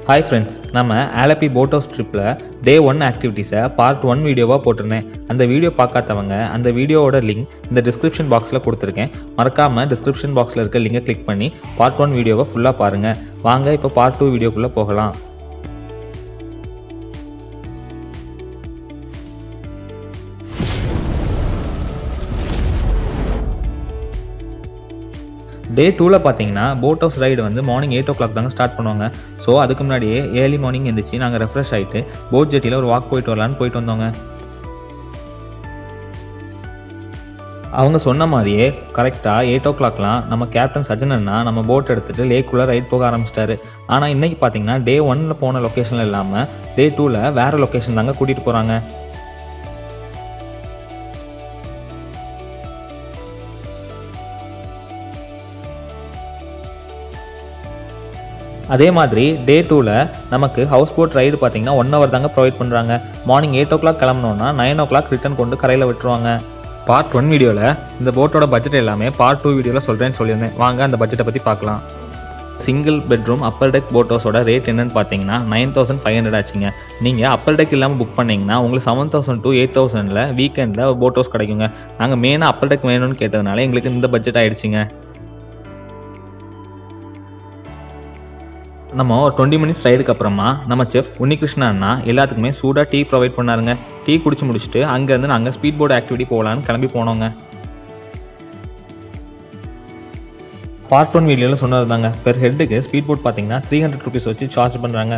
hi friends நம்ம ஆலப்பி boat house ட்ரிப்பில் day one ஆக்டிவிட்டீஸை பார்ட் ஒன் வீடியோவாக போட்டிருந்தேன் அந்த வீடியோ பார்க்காதவங்க அந்த வீடியோவோட லிங்க் இந்த டிஸ்கிரிப்ஷன் பாக்ஸில் கொடுத்துருக்கேன் மறக்காமல் டிஸ்கிரிப்ஷன் பாக்ஸில் இருக்க லிங்கை கிளிக் பண்ணி பார்ட் ஒன் வீடியோவை ஃபுல்லாக பாருங்கள் வாங்க இப்போ பார்ட் டூ வீடியோக்குள்ளே போகலாம் டே டூவில் பார்த்தீங்கன்னா போட் ஹவுஸ் ரைடு வந்து மார்னிங் எயிட் ஓ கிளாக் தாங்க ஸ்டார்ட் பண்ணுவாங்க ஸோ அதுக்கு முன்னாடியே ஏர்லி மார்னிங் எழுந்திரிச்சு நாங்கள் ரெஃப்ரெஷ் ஆகிட்டு போட் ஜெட்டியில் ஒரு வாக் போயிட்டு வரலான்னு போயிட்டு வந்தோங்க அவங்க சொன்ன மாதிரியே கரெக்டாக எயிட் ஓ கிளாக்லாம் நம்ம கேப்டன் சஜனன்னா நம்ம போட் எடுத்துகிட்டு லேக்குள்ளே ரைட் போக ஆரம்பிச்சிட்டாரு ஆனால் இன்றைக்கி பார்த்தீங்கன்னா டே ஒன்னில் போன லொக்கேஷனில் இல்லாமல் டே டூவில் வேறு லொக்கேஷன் தாங்க கூட்டிகிட்டு போகிறாங்க அதே மாதிரி டே டூவில் நமக்கு ஹவுஸ் போட் ரைடு பார்த்தீங்கன்னா ஒன் ஹவர் தாங்க ப்ரொவைட் பண்ணுறாங்க மார்னிங் எயிட் ஓ கிளாக் கிளம்புனோன்னா நைன் ஓ கிளாக் ரிட்டர்ன் கொண்டு கரையில் விட்டுருவாங்க பார்ட் ஒன் வீடியோவில் இந்த போட்டோட பட்ஜெட் எல்லாமே பார்ட் டூ வீடியோவில் சொல்கிறேன்னு சொல்லியிருந்தேன் வாங்க அந்த பட்ஜெட்டை பற்றி பார்க்கலாம் single bedroom upper deck boat ஹவுஸோட ரேட் என்னன்னு பார்த்தீங்கன்னா நைன் தௌசண்ட் ஃபைவ் ஹண்ட்ரட் ஆச்சுங்க நீங்கள் அப்பர் டெக் இல்லாமல் புக் பண்ணீங்கன்னா உங்களுக்கு செவன் தௌசண்ட் டு எயிட் தௌசண்டில் வீக்கெண்டில் போட் ஹவுஸ் கிடைக்குங்க நாங்கள் மெயினாக அப்பர் டெக் வேணும்னு கேட்டதுனால எங்களுக்கு இந்த பட்ஜெட் ஆயிடுச்சுங்க நம்ம ஒரு டுவெண்ட்டி மினிட்ஸ் ரைடுக்கு அப்புறமா நம்ம செஃப் உன்னிகிருஷ்ணா அண்ணா எல்லாத்துக்குமே சூடாக டீ ப்ரொவைட் பண்ணாருங்க டீ குடிச்சு முடிச்சுட்டு அங்கேருந்து நாங்கள் ஸ்பீட் போர்டு ஆக்டிவிட்டி போகலான்னு கிளம்பி போனோங்க பார்ட் ஒன் வீடியோவில் சொன்னது தாங்க பெர் ஹெட்டுக்கு ஸ்பீட் போட் பார்த்தீங்கன்னா த்ரீ ஹண்ட்ரட் ருபீஸ் வச்சு சார்ஜ் பண்ணுறாங்க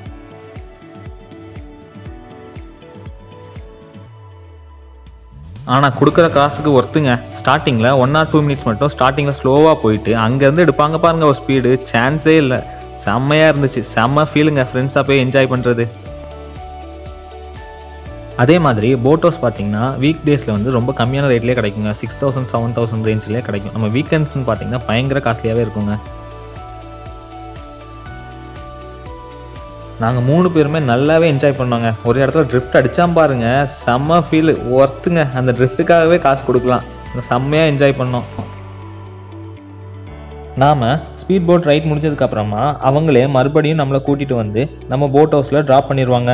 ஆனால் கொடுக்குற காசுக்கு ஒர்த்துங்க ஸ்டார்டிங்கில் ஒன் ஆர் டூ மினிட்ஸ் மட்டும் ஸ்டார்டிங்கில் ஸ்லோவாக போயிட்டு அங்கேருந்து எடுப்பாங்க பாருங்க ஒரு ஸ்பீடு சான்ஸே இல்லை செம்மையாக இருந்துச்சு செம்ம ஃபீலுங்க ஃப்ரெண்ட்ஸாக போய் என்ஜாய் பண்ணுறது அதே மாதிரி போட் ஹவுஸ் பார்த்தீங்கன்னா வீக் டேஸில் வந்து ரொம்ப கம்மியான ரேட்லேயே கிடைக்குங்க சிக்ஸ் தௌசண்ட் செவன் தௌசண்ட் ரேஞ்சிலே கிடைக்கும் நம்ம வீக்கெண்ட்ஸ்னு பார்த்தீங்கன்னா பயங்கர காஸ்ட்லியாகவே இருக்குங்க நாங்கள் மூணு பேருமே நல்லாவே என்ஜாய் பண்ணோங்க ஒரு இடத்துல ட்ரிஃப்ட் அடிச்சாம் பாருங்க செம்ம ஃபீல் ஒர்த்துங்க அந்த ட்ரிஃப்ட்டுக்காகவே காசு கொடுக்கலாம் செம்மையாக என்ஜாய் பண்ணோம் நாம் ஸ்பீட் போட் ரைட் முடிஞ்சதுக்கப்புறமா அவங்களே மறுபடியும் நம்மளை கூட்டிகிட்டு வந்து நம்ம போட் ஹவுஸில் ட்ராப் பண்ணிடுவாங்க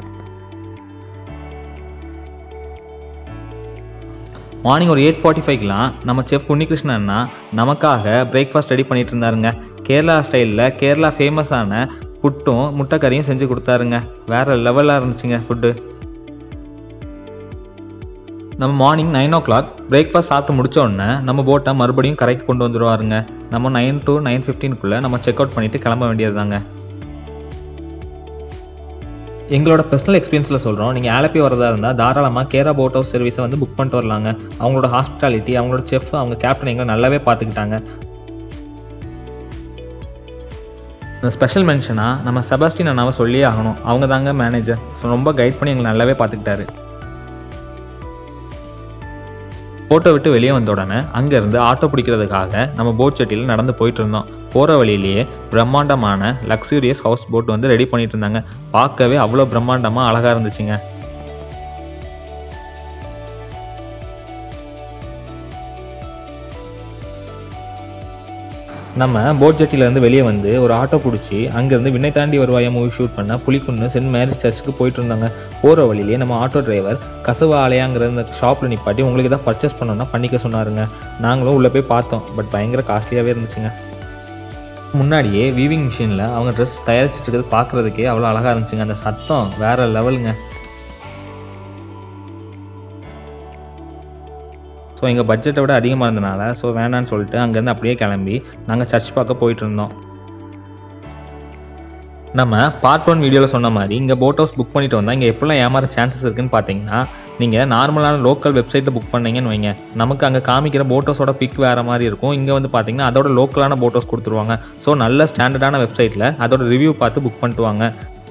மார்னிங் ஒரு எயிட் ஃபார்ட்டி ஃபைவ்க்கெலாம் நம்ம செஃப் உன்னிகிருஷ்ணன்னா நமக்காக பிரேக்ஃபாஸ்ட் ரெடி பண்ணிட்டு இருந்தாருங்க கேரளா ஸ்டைலில் கேரளா ஃபேமஸான புட்டும் முட்டைக்கறியும் செஞ்சு கொடுத்தாருங்க வேறு லெவலாக இருந்துச்சுங்க ஃபுட்டு நம்ம morning nine o'clock breakfast சாப்பிட்டு முடிச்ச உடனே நம்ம போட்டை மறுபடியும் கரைக்கு கொண்டு வந்துடுவாருங்க நம்ம நைன் டு நைன் ஃபிஃப்டீனுக்குள்ளே நம்ம செக் அவுட் பண்ணிவிட்டு கிளம்ப வேண்டியது தாங்க எங்களோட பர்சனல் எக்ஸ்பீரியன்ஸில் சொல்கிறோம் நீங்கள் ஆலப்பி வரதா இருந்தால் தாராளமாக கேரா போட் ஹவுஸ் சர்வீஸை வந்து புக் பண்ணிட்டு வரலாங்க அவங்களோட ஹாஸ்பிட்டாலிட்டி அவங்களோட செஃப் அவங்க கேப்டன் எங்களை நல்லாவே பார்த்துக்கிட்டாங்க இந்த ஸ்பெஷல் மென்ஷனாக நம்ம செபாஸ்டின் அண்ணாவை சொல்லியே ஆகணும் அவங்க தாங்க மேனேஜர் ஸோ ரொம்ப கைட் பண்ணி எங்களை நல்லாவே பார்த்துக்கிட்டாரு போட்டோ விட்டு வெளியே வந்த உடனே அங்கேருந்து ஆட்டோ பிடிக்கிறதுக்காக நம்ம போட் செட்டியில் நடந்து போயிட்டு இருந்தோம் போகிற வழியிலேயே பிரம்மாண்டமான லக்ஸூரியஸ் ஹவுஸ் போட் வந்து ரெடி பண்ணிட்டு இருந்தாங்க பார்க்கவே அவ்வளோ பிரம்மாண்டமாக அழகாக இருந்துச்சுங்க நம்ம போட் ஜெட்டிலேருந்து வெளியே வந்து ஒரு ஆட்டோ பிடிச்சி அங்கேருந்து விண்ணை தாண்டி வருவாயா மூவி ஷூட் பண்ண புலிக்குன்னு சென்ட் மேரிஸ் சர்ச்சுக்கு போயிட்டு இருந்தாங்க போகிற வழியிலே நம்ம ஆட்டோ டிரைவர் கசவ ஆலயாங்கிற இந்த ஷாப்பில் நிப்பாட்டி உங்களுக்கு எதாவது பர்ச்சேஸ் பண்ணோன்னா பண்ணிக்க சொன்னாருங்க நாங்களும் உள்ளே போய் பார்த்தோம் பட் பயங்கர காஸ்ட்லியாகவே இருந்துச்சுங்க முன்னாடியே வீவிங் மிஷினில் அவங்க ட்ரெஸ் தயாரிச்சிட்டு இருக்கிறது பார்க்குறதுக்கே அவ்வளோ அழகாக இருந்துச்சுங்க அந்த சத்தம் வேறு லெவலுங்க ஸோ எங்கள் பட்ஜெட்டை விட அதிகமாக இருந்தனால ஸோ வேணான்னு சொல்லிட்டு அங்கேருந்து அப்படியே கிளம்பி நாங்கள் சர்ச் பார்க்க போயிட்டு இருந்தோம் நம்ம பார்ட் ஒன் வீடியோவில் சொன்ன மாதிரி இங்கே போட் ஹவுஸ் புக் பண்ணிட்டு வந்தால் இங்கே எப்படிலாம் ஏமாற சான்சஸ் இருக்குன்னு பார்த்தீங்கன்னா நீங்கள் நார்மலான லோக்கல் வெப்சைட்டில் புக் பண்ணீங்கன்னு வைங்க நமக்கு அங்கே காமிக்கிற போட் ஹவுஸோட பிக் வேறு மாதிரி இருக்கும் இங்கே வந்து பார்த்தீங்கன்னா அதோட லோக்கலான போட் ஹவுஸ் கொடுத்துருவாங்க ஸோ நல்ல ஸ்டாண்டர்டான வெப்சைட்டில் அதோட ரிவ்யூ பார்த்து புக் பண்ணிட்டு வாங்க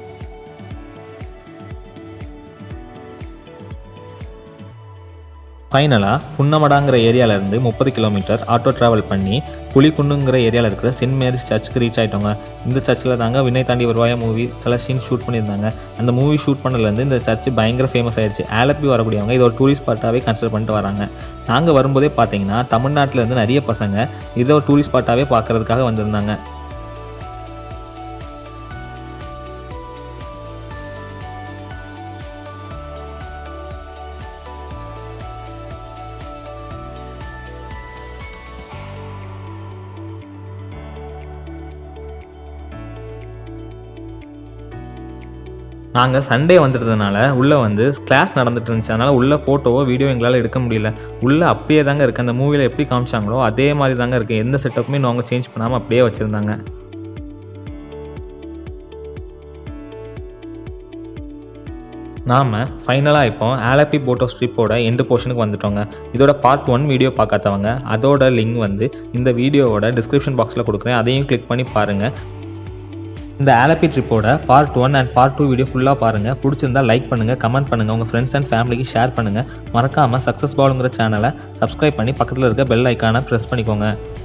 ஃபைனலாக புன்னமடாங்கிற ஏரியாவிலேருந்து முப்பது கிலோமீட்டர் ஆட்டோ ட்ராவல் பண்ணி புலிக்குண்டுங்கிற ஏரியாவில் இருக்கிற சென்ட் மேரிஸ் சர்ச்சுக்கு ரீச் ஆகிட்டோங்க இந்த சர்ச்சில் தாங்க வினை தாண்டி வருவாயா மூவி சில சீன் ஷூட் பண்ணியிருந்தாங்க அந்த மூவி ஷூட் பண்ணதுலேருந்து இந்த சர்ச் பயங்கர ஃபேமஸ் ஆயிடுச்சு ஆலப்பி வரக்கூடியவங்க இது ஒரு டூரிஸ்ட் ஸ்பாட்டாகவே கன்சிடர் பண்ணிட்டு வராங்க நாங்கள் வரும்போதே பார்த்தீங்கன்னா தமிழ்நாட்டிலேருந்து நிறைய பசங்க இதை ஒரு டூரிஸ்ட் ஸ்பாட்டாகவே பார்க்கறதுக்காக வந்திருந்தாங்க நாங்கள் சண்டே வந்துட்டதுனால உள்ளே வந்து கிளாஸ் நடந்துட்டு இருந்துச்சு அதனால் உள்ள ஃபோட்டோவோ வீடியோ எங்களால் எடுக்க முடியல உள்ளே அப்படியே தாங்க இருக்குது அந்த மூவியில் எப்படி காமிச்சாங்களோ அதே மாதிரி தாங்க இருக்குது எந்த செட்டப்புமே நாங்கள் சேஞ்ச் பண்ணாமல் அப்படியே வச்சுருந்தாங்க நாம் ஃபைனலாக இப்போ ஆலப்பி போட்டோ ஸ்ட்ரிப்போட எண்டு போர்ஷனுக்கு வந்துட்டோங்க இதோட பார்ட் ஒன் வீடியோ பார்க்காதவங்க அதோட லிங்க் வந்து இந்த வீடியோவோட டிஸ்கிரிப்ஷன் பாக்ஸில் கொடுக்குறேன் அதையும் கிளிக் பண்ணி பாருங்கள் இந்த ஆலப்பி ட்ரிப்போட part one and part two video ஃபுல்லாக பாருங்கள் பிடிச்சிருந்தா லைக் பண்ணுங்கள் கமெண்ட் பண்ணுங்கள் உங்கள் ஃப்ரெண்ட்ஸ் அண்ட் ஃபேமிலிக்கு ஷேர் பண்ணுங்கள் மறக்காமல் சக்ஸஸ் பாலுங்கிற சேனலை சப்ஸ்கிரைப் பண்ணி பக்கத்தில் இருக்க பெல் ஐக்கானை ப்ரெஸ் பண்ணிக்கோங்க